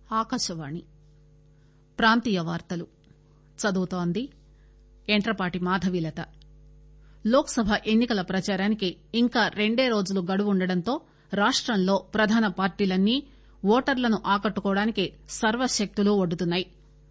ఆకాశవాణి ప్రాంతీయ వార్తలు చదువుతోంది యంట్రపాటి మాధవీలత లోక్ సభ ఎన్ని కల ప్రచారానికి ఇంకా రెండే రోజులు గడువు ఉండడంతో రాష్టంలో ప్రధాన పార్టీలన్నీ ఓటర్లను ఆకట్టుకోవడానికి సర్వశక్తులూ ఒడ్డుతున్నాయి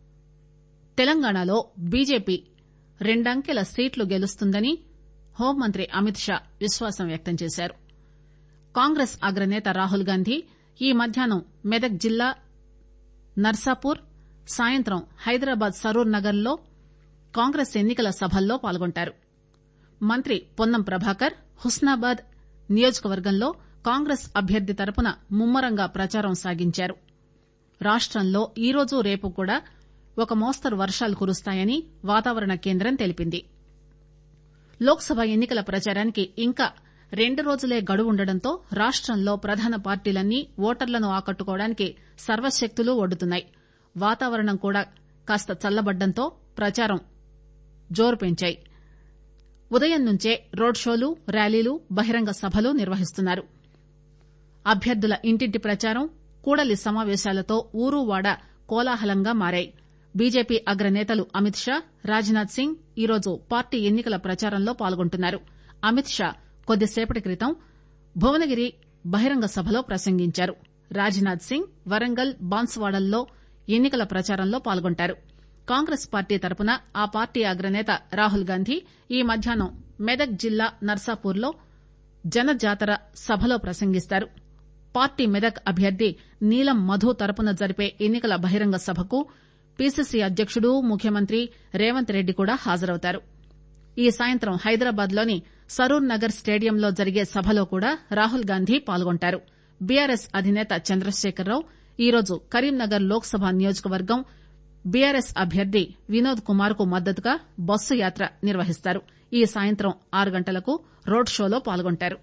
తెలంగాణలో బీజేపీ రెండంకెల సీట్లు గెలుస్తుందని హోంమంత్రి అమిత్ షా విశ్వాసం వ్యక్తం చేశారు కాంగ్రెస్ అగ్రనేత రాహుల్ గాంధీ ఈ మధ్యాహ్నం మెదక్ జిల్లా నర్సాపూర్ సాయంత్రం హైదరాబాద్ సరూర్ నగర్ లో కాంగ్రెస్ ఎన్ని కల సభల్లో పాల్గొంటారు మంత్రి పొన్నం ప్రభాకర్ హుస్నాబాద్ నియోజకవర్గంలో కాంగ్రెస్ అభ్యర్థి తరపున ముమ్మరంగా ప్రచారం సాగించారు రాష్టంలో ఈరోజు రేపు కూడా ఒక మోస్తరు వర్షాలు కురుస్తాయని వాతావరణ కేంద్రం తెలిపింది లోక్ సభ ఎన్ని కల ప్రచారానికి ఇంకా రెండు రోజులే గడువు ఉండడంతో రాష్టంలో ప్రధాన పార్టీలన్నీ ఓటర్లను ఆకట్టుకోవడానికి సర్వశక్తులూ ఒడ్డుతున్నాయి వాతావరణం కూడా కాస్త చల్లబడ్డంతో ప్రచారం జోరు పెంచాయి ఉదయం నుంచే రోడ్ షోలు ర్యాలీలు బహిరంగ సభలు నిర్వహిస్తున్నారు అభ్యర్థుల ఇంటింటి ప్రచారం కూడలి సమావేశాలతో ఊరూ వాడా కోలాహలంగా మారాయి బీజేపీ అగ్రనేతలు అమిత్ షా రాజ్నాథ్ సింగ్ ఈరోజు పార్టీ ఎన్ని కల ప్రచారంలో పాల్గొంటున్నారు అమిత్ షా కొద్దిసేపటి క్రితం భువనగిరి బహిరంగ సభలో ప్రసంగించారు రాజ్నాథ్ సింగ్ వరంగల్ బాన్సువాడల్లో ఎన్ని కల ప్రచారంలో పాల్గొంటారు కాంగ్రెస్ పార్టీ తరపున ఆ పార్టీ అగ్రనేత రాహుల్ గాంధీ ఈ మధ్యాహ్నం మెదక్ జిల్లా నర్సాపూర్ లో జనజాతర సభలో ప్రసంగిస్తారు పార్టీ మెదక్ అభ్యర్థి నీలం మధు తరపున జరిపే ఎన్ని కల బహిరంగ సభకు పీసీసీ అధ్యకుడు ముఖ్యమంత్రి రేవంత్ రెడ్డి కూడా హాజరవుతారు ఈ సాయంత్రం హైదరాబాద్ లోని సరూర్ నగర్ స్టేడియంలో జరిగే సభలో కూడా రాహుల్ గాంధీ పాల్గొంటారు బీఆర్ఎస్ అధినేత చంద్రశేఖరరావు ఈరోజు కరీంనగర్ లోక్ సభ నియోజకవర్గం బీఆర్ఎస్ అభ్యర్థి వినోద్ కుమార్ కు మద్దతుగా బస్సు యాత్ర నిర్వహిస్తారు ఈ సాయంత్రం ఆరు గంటలకు రోడ్ షోలో పాల్గొంటారు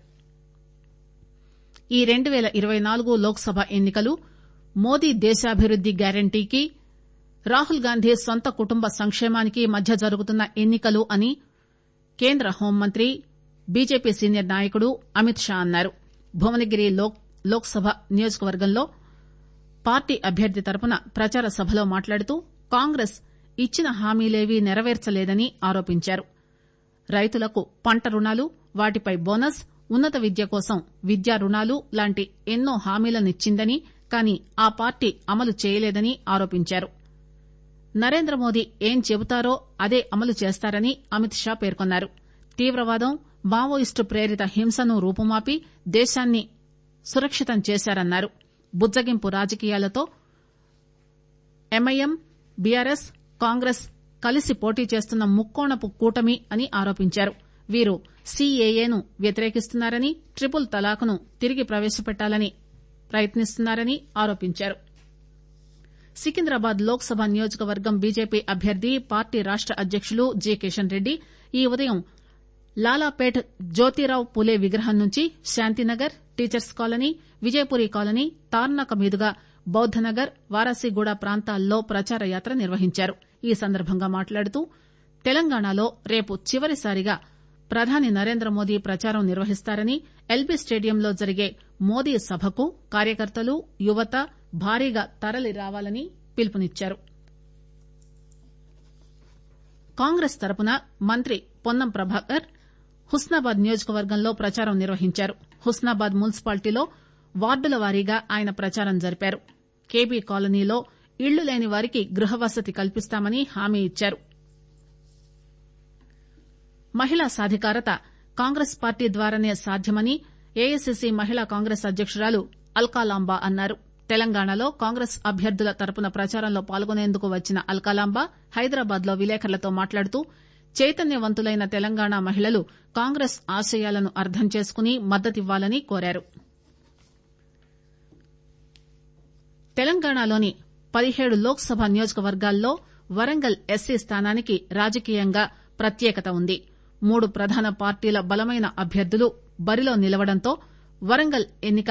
ఈ రెండు పేల ఇరవై నాలుగు లోక్ సభ ఎన్ని కలు మోదీ దేశాభివృద్ది గ్యారంటీకి రాహుల్ గాంధీ సొంత కుటుంబ సంక్షేమానికి మధ్య జరుగుతున్న ఎన్ని కలు అని కేంద్ర హోంమంత్రి బీజేపీ సీనియర్ నాయకుడు అమిత్ షా అన్నారు భువనగిరి లోక్ సభ నియోజకవర్గంలో పార్టీ అభ్యర్థి తరపున ప్రచార సభలో మాట్లాడుతూ కాంగ్రెస్ ఇచ్చిన హామీలేవీ నెరవేర్చలేదని ఆరోపించారు రైతులకు పంట రుణాలు వాటిపై బోనస్ ఉన్నత విద్య కోసం విద్యా రుణాలు లాంటి ఎన్నో హామీలనిచ్చిందని కానీ ఆ పార్టీ అమలు చేయలేదని ఆరోపించారు నరేంద్రమోదీ ఏం చెబుతారో అదే అమలు చేస్తారని అమిత్ షా పేర్కొన్నారు తీవ్రవాదం మావోయిస్టు ప్రేరిత హింసను రూపుమాపి దేశాన్ని సురక్షితం చేశారన్నారు బుజ్జగింపు రాజకీయాలతో ఎంఐఎం బీఆర్ఎస్ కాంగ్రెస్ కలిసి పోటీ చేస్తున్న ముక్కోణపు కూటమి అని ఆరోపించారు వీరు సీఏఏను వ్యతిరేకిస్తున్నారని ట్రిపుల్ తలాక్ను తిరిగి ప్రవేశపెట్టాలని ప్రయత్నిస్తున్నారని ఆరోపించారు సికింద్రాబాద్ లోక్ సభ నియోజకవర్గం బీజేపీ అభ్యర్థి పార్టీ రాష్ట అధ్యకులు జి కిషన్ రెడ్డి ఈ ఉదయం లాలాపేట్ జ్యోతిరావు పూలే విగ్రహం నుంచి Shantinagar teachers colony Vijayapuri colony Tarnaka మీదుగా బౌద్దనగర్ వారాసిగూడ ప్రాంతాల్లో ప్రచార యాత్ర నిర్వహించారు ఈ సందర్భంగా మాట్లాడుతూ తెలంగాణలో రేపు చివరిసారిగా ప్రధాని నరేంద్రమోదీ ప్రచారం నిర్వహిస్తారని ఎల్బీ స్టేడియంలో జరిగే మోదీ సభకు కార్యకర్తలు యువత భారీగా తరలి రావాలని పిలుపునిచ్చారు కాంగ్రెస్ తరపున మంత్రి పొన్నం ప్రభాకర్ హుస్నాబాద్ నియోజకవర్గంలో ప్రచారం నిర్వహించారు హుస్నాబాద్ మున్సిపాలిటీలో వార్డుల వారీగా ఆయన ప్రచారం జరిపారు కేబీ కాలనీలో ఇళ్లు లేని వారికి గృహవసతి కల్పిస్తామని హామీ ఇచ్చారు మహిళా సాధికారత కాంగ్రెస్ పార్టీ ద్వారానే సాధ్యమని ఏఐసిసి మహిళా కాంగ్రెస్ అధ్యకురాలు అల్కాలాంబా అన్నారు తెలంగాణలో కాంగ్రెస్ అభ్యర్థుల తరపున ప్రచారంలో పాల్గొనేందుకు వచ్చిన అల్కాలాంబా హైదరాబాద్ లో విలేకరులతో మాట్లాడుతూ చైతన్యవంతులైన తెలంగాణ మహిళలు కాంగ్రెస్ ఆశయాలను అర్థం చేసుకుని మద్దతివ్వాలని కోరారు తెలంగాణలోని పదిహేడు లోక్ సభ నియోజకవర్గాల్లో వరంగల్ ఎస్సీ స్థానానికి రాజకీయంగా ప్రత్యేకత ఉంది మూడు ప్రధాన పార్టీల బలమైన అభ్యర్థులు బరిలో నిలవడంతో వరంగల్ ఎన్నిక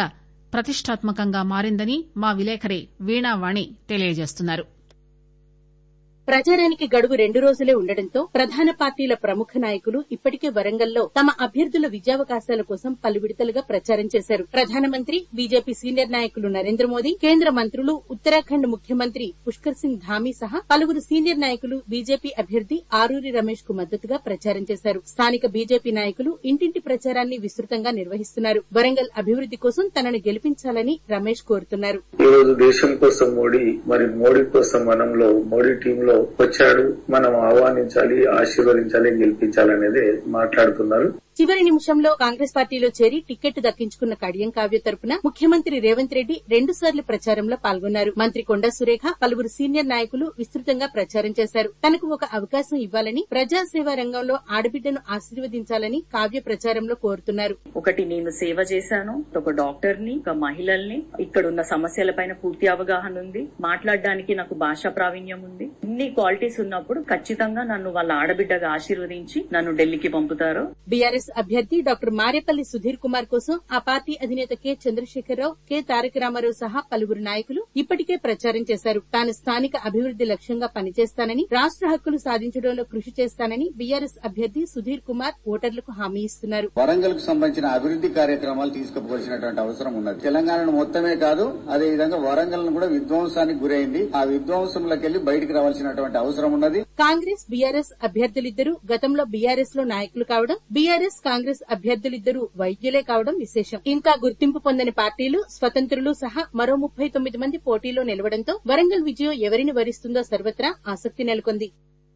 ప్రతిష్టాత్మకంగా మారిందని మా విలేకరి వీణావాణి తెలియజేస్తున్నారు ప్రచారానికి గడువు రెండు రోజులే ఉండడంతో ప్రధాన పార్టీల ప్రముఖ నాయకులు ఇప్పటికే వరంగల్లో తమ అభ్యర్థుల విజయావకాశాల కోసం పలు విడతలుగా ప్రచారం చేశారు ప్రధానమంత్రి బీజేపీ సీనియర్ నాయకులు నరేంద్ర మోదీ కేంద్ర మంత్రులు ఉత్తరాఖండ్ ముఖ్యమంత్రి పుష్కర్ సింగ్ ధామీ సహా పలువురు సీనియర్ నాయకులు బీజేపీ అభ్యర్థి ఆరూరి రమేష్ కు మద్దతుగా ప్రచారం చేశారు స్థానిక బీజేపీ నాయకులు ఇంటింటి ప్రచారాన్ని విస్తృతంగా నిర్వహిస్తున్నారు వరంగల్ అభివృద్ది కోసం తనను గెలిపించాలని రమేష్ కోరుతున్నారు ఈ రోజు దేశం కోసం మోడీ మరి మోడీ కోసం మనంలో మోడీ టీంలో వచ్చాడు మనం ఆహ్వానించాలి ఆశీర్వదించాలి గెలిపించాలనేదే మాట్లాడుతున్నారు చివరి నిమిషంలో కాంగ్రెస్ పార్టీలో చేరి టికెట్ దక్కించుకున్న కడియం కావ్య తరపున ముఖ్యమంత్రి రేవంత్ రెడ్డి రెండు సార్లు ప్రచారంలో పాల్గొన్నారు మంత్రి కొండా సురేఖ పలువురు సీనియర్ నాయకులు విస్తృతంగా ప్రచారం చేశారు తనకు ఒక అవకాశం ఇవ్వాలని ప్రజాసేవా రంగంలో ఆడబిడ్డను ఆశీర్వదించాలని కావ్య ప్రచారంలో కోరుతున్నారు ఒకటి నేను సేవ చేశాను ఒక డాక్టర్ ని ఒక మహిళల్ని ఇక్కడ ఉన్న సమస్యలపైన పూర్తి అవగాహన ఉంది మాట్లాడడానికి నాకు భాషా ప్రావీణ్యం ఉంది ఇన్ని క్వాలిటీస్ ఉన్నప్పుడు ఖచ్చితంగా నన్ను వాళ్ళ ఆడబిడ్డగా ఆశీర్వదించి నన్ను ఢిల్లీకి పంపుతారు బీఆర్ఎస్ అభ్యర్థి డాక్టర్ మారేపల్లి సుధీర్ కుమార్ కోసం ఆ పార్టీ అధినేత కె చంద్రశేఖరరావు కె తారక రామారావు సహా పలువురు నాయకులు ఇప్పటికే ప్రచారం చేశారు తాను స్థానిక అభివృద్ది లక్ష్యంగా పనిచేస్తానని రాష్ట్ర హక్కులు సాధించడంలో కృషి చేస్తానని బీఆర్ఎస్ అభ్యర్థి సుధీర్ కుమార్ ఓటర్లకు హామీ ఇస్తున్నారు వరంగల్ కు సంబంధించిన అభివృద్ది కార్యక్రమాలు తీసుకుపోవాల్సినటువంటి అవసరం ఉన్నది తెలంగాణను మొత్తమే కాదు అదే విధంగా వరంగల్ కూడా విధ్వంసానికి గురైంది ఆ విధ్వంసంలోకి వెళ్లి బయటికి రావాల్సినటువంటి అవసరం ఉన్నది కాంగ్రెస్ బీఆర్ఎస్ అభ్యర్థులిద్దరూ గతంలో బీఆర్ఎస్ లో నాయకులు కావడం బీఆర్ఎస్ కాంగ్రెస్ అభ్యర్థులిద్దరూ వైద్యులే కావడం విశేషం ఇంకా గుర్తింపు పొందని పార్టీలు స్వతంత్రులు సహా మరో ముప్పై తొమ్మిది మంది పోటీలో నిలవడంతో వరంగల్ విజయం ఎవరిని వరిస్తుందో సర్వత్రా ఆసక్తి నెలకొంది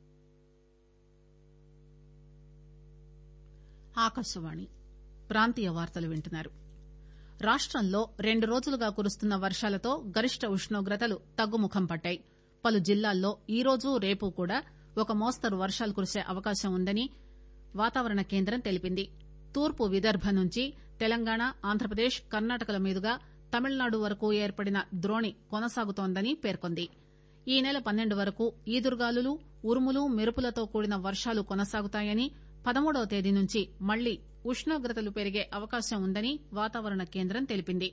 ఆకాశవాణి ప్రాంతీయ వార్తలు వింటున్నారు రాష్టంలో రెండు రోజులుగా కురుస్తున్న వర్షాలతో గరిష్ట ఉష్ణోగ్రతలు తగ్గుముఖం పట్టాయి పలు జిల్లాల్లో ఈ రోజు రేపు కూడా ఒక మోస్తరు వర్షాలు కురిసే అవకాశం ఉందని వాతావరణ కేంద్రం తెలిపింది తూర్పు విదర్భ నుంచి తెలంగాణ ఆంధ్రప్రదేశ్ కర్ణాటకల మీదుగా తమిళనాడు వరకు ఏర్పడిన ద్రోణి కొనసాగుతోందని పేర్కొంది ఈ నెల పన్నెండు వరకు ఈదురుగాలులు ఉరుములు మెరుపులతో కూడిన వర్షాలు కొనసాగుతాయని పదమూడవ తేదీ నుంచి మళ్లీ ఉష్ణోగ్రతలు పెరిగే అవకాశం ఉందని వాతావరణ కేంద్రం తెలిపింది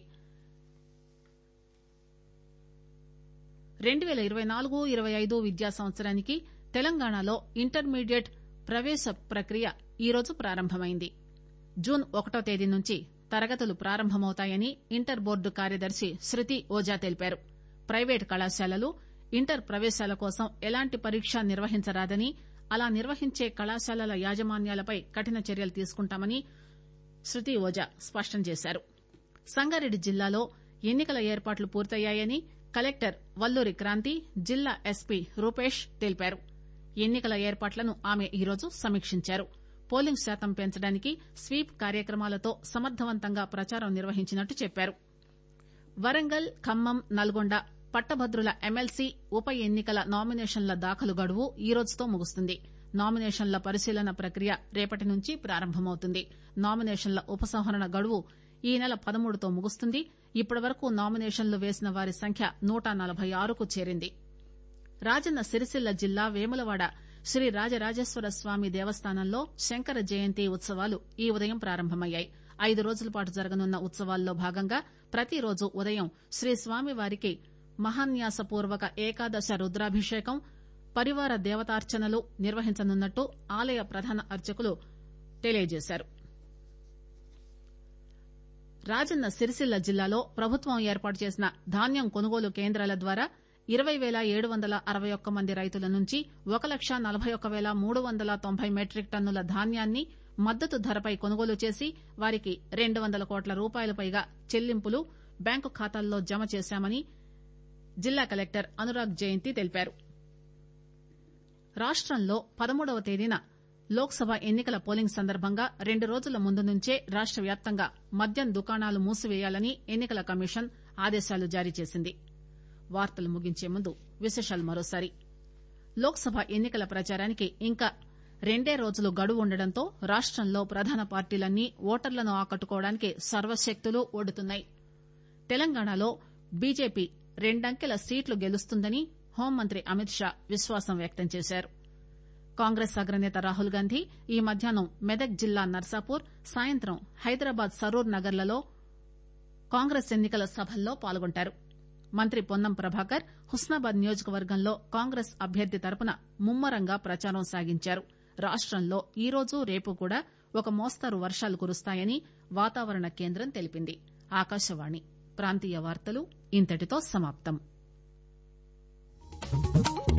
రెండు పేల ఇరవై నాలుగు ఇరవై ఐదు విద్యా సంవత్సరానికి తెలంగాణలో ఇంటర్మీడియట్ ప్రవేశ ప్రక్రియ ఈరోజు ప్రారంభమైంది జూన్ ఒకటో తేదీ నుంచి తరగతులు ప్రారంభమవుతాయని ఇంటర్ బోర్డు కార్యదర్శి శృతి ఓజా తెలిపారు ప్రైవేటు కళాశాలలు ఇంటర్ ప్రవేశాల కోసం ఎలాంటి పరీక్ష నిర్వహించరాదని అలా నిర్వహించే కళాశాలల యాజమాన్యాలపై కఠిన చర్యలు తీసుకుంటామని శృతి ఓజా స్పష్టం చేశారు సంగారెడ్డి జిల్లాలో ఎన్నికల ఏర్పాట్లు పూర్తయ్యాయని కలెక్టర్ వల్లూరి క్రాంతి జిల్లా ఎస్పీ రూపేష్ తెలిపారు ఎన్నికల ఏర్పాట్లను ఆమె ఈరోజు సమీక్షించారు పోలింగ్ శాతం పెంచడానికి స్వీప్ కార్యక్రమాలతో సమర్థవంతంగా ప్రచారం నిర్వహించినట్టు చెప్పారు వరంగల్ ఖమ్మం నల్గొండ పట్టభద్రుల ఎమ్మెల్సీ ఉప ఎన్నికల నామినేషన్ల దాఖలు గడువు ఈ రోజుతో ముగుస్తుంది నామినేషన్ల పరిశీలన ప్రక్రియ రేపటి నుంచి ప్రారంభమవుతుంది నామినేషన్ల ఉపసంహరణ గడువు ఈ నెల పదమూడుతో ముగుస్తుంది ఇప్పటి వరకు నామినేషన్లు వేసిన వారి సంఖ్య నూట నలభై ఆరుకు చేరింది రాజన్న సిరిసిల్ల జిల్లా వేములవాడ శ్రీ రాజరాజేశ్వర స్వామి దేవస్థానంలో శంకర జయంతి ఉత్సవాలు ఈ ఉదయం ప్రారంభమయ్యాయి ఐదు రోజుల పాటు జరగనున్న ఉత్సవాల్లో భాగంగా ప్రతిరోజు ఉదయం శ్రీ స్వామివారికి మహాన్యాసపూర్వక ఏకాదశ రుద్రాభిషేకం పరివార దేవతార్చనలు నిర్వహించనున్నట్టు ఆలయ ప్రధాన అర్చకులు తెలియజేశారు రాజన్న సిరిసిల్ల జిల్లాలో ప్రభుత్వం ఏర్పాటు చేసిన ధాన్యం కొనుగోలు కేంద్రాల ద్వారా ఇరవై పేల ఏడు వందల అరవై ఒక్క మంది రైతుల నుంచి ఒక లక్ష నలభై ఒక్క పేల మూడు వందల తొంభై మెట్రిక్ టన్నుల ధాన్యాన్ని మద్దతు ధరపై కొనుగోలు చేసి వారికి రెండు వందల కోట్ల రూపాయల పైగా చెల్లింపులు బ్యాంకు ఖాతాల్లో జమ చేశామని జిల్లా కలెక్టర్ అనురాగ్ జయంతి తెలిపారు రాష్టంలో పదమూడవ తేదీన లోక్సభ ఎన్నికల పోలింగ్ సందర్భంగా రెండు రోజుల ముందు నుంచే రాష్ట వ్యాప్తంగా మద్యం దుకాణాలు మూసివేయాలని ఎన్నికల కమిషన్ ఆదేశాలు జారీ చేసింది వార్తలు ముగించే ముందు విశేషాలు మరోసారి లోక్సభ ఎన్నికల ప్రచారానికి ఇంకా రెండే రోజులు గడువు ఉండడంతో రాష్టంలో ప్రధాన పార్టీలన్నీ ఓటర్లను ఆకట్టుకోవడానికి సర్వశక్తులు ఒడ్డుతున్నాయి తెలంగాణలో బీజేపీ రెండంకెల సీట్లు గెలుస్తుందని హోంమంత్రి అమిత్ షా విశ్వాసం వ్యక్తం చేశారు కాంగ్రెస్ అగ్రనేత రాహుల్ గాంధీ ఈ మధ్యాహ్నం మెదక్ జిల్లా నర్సాపూర్ సాయంత్రం హైదరాబాద్ సరూర్ నగర్లలో కాంగ్రెస్ ఎన్నికల సభల్లో పాల్గొంటారు మంత్రి పొన్నం ప్రభాకర్ హుస్నాబాద్ నియోజకవర్గంలో కాంగ్రెస్ అభ్యర్థి తరపున ముమ్మరంగా ప్రచారం సాగించారు రాష్టంలో ఈరోజు రేపు కూడా ఒక మోస్తరు వర్షాలు కురుస్తాయని వాతావరణ కేంద్రం తెలిపింది ఆకాశవాణి ప్రాంతీయ వార్తలు ఇంతటితో సమాప్తం